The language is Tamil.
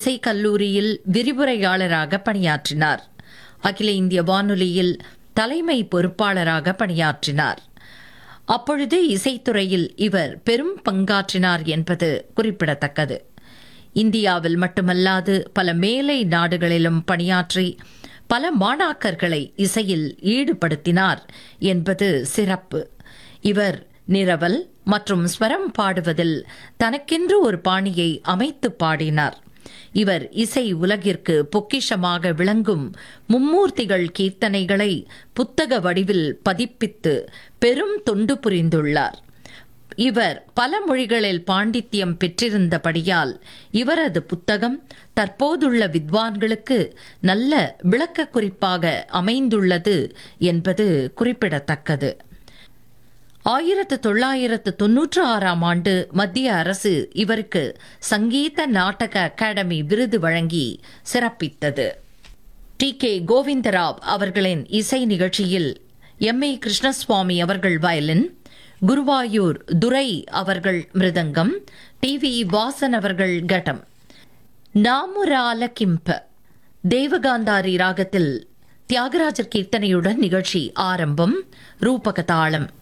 இசை கல்லூரியில் விரிவுரையாளராக பணியாற்றினார் அகில இந்திய வானொலியில் தலைமை பொறுப்பாளராக பணியாற்றினார் அப்பொழுது இசைத்துறையில் இவர் பெரும் பங்காற்றினார் என்பது குறிப்பிடத்தக்கது இந்தியாவில் மட்டுமல்லாது பல மேலை நாடுகளிலும் பணியாற்றி பல மாணாக்கர்களை இசையில் ஈடுபடுத்தினார் என்பது சிறப்பு இவர் நிரவல் மற்றும் ஸ்வரம் பாடுவதில் தனக்கென்று ஒரு பாணியை அமைத்து பாடினார் இவர் இசை உலகிற்கு பொக்கிஷமாக விளங்கும் மும்மூர்த்திகள் கீர்த்தனைகளை புத்தக வடிவில் பதிப்பித்து பெரும் தொண்டு புரிந்துள்ளார் இவர் பல மொழிகளில் பாண்டித்யம் பெற்றிருந்தபடியால் இவரது புத்தகம் தற்போதுள்ள வித்வான்களுக்கு நல்ல விளக்க குறிப்பாக அமைந்துள்ளது என்பது குறிப்பிடத்தக்கது ஆயிரத்து தொள்ளாயிரத்து தொன்னூற்று ஆறாம் ஆண்டு மத்திய அரசு இவருக்கு சங்கீத நாடக அகாடமி விருது வழங்கி சிறப்பித்தது டி கே கோவிந்தராவ் அவர்களின் இசை நிகழ்ச்சியில் எம் ஏ கிருஷ்ணசுவாமி அவர்கள் வயலின் குருவாயூர் துரை அவர்கள் மிருதங்கம் டி வி வாசன் அவர்கள் கட்டம் நாமுரால கிம்ப தேவகாந்தாரி ராகத்தில் தியாகராஜர் கீர்த்தனையுடன் நிகழ்ச்சி ஆரம்பம் ரூபக தாளம்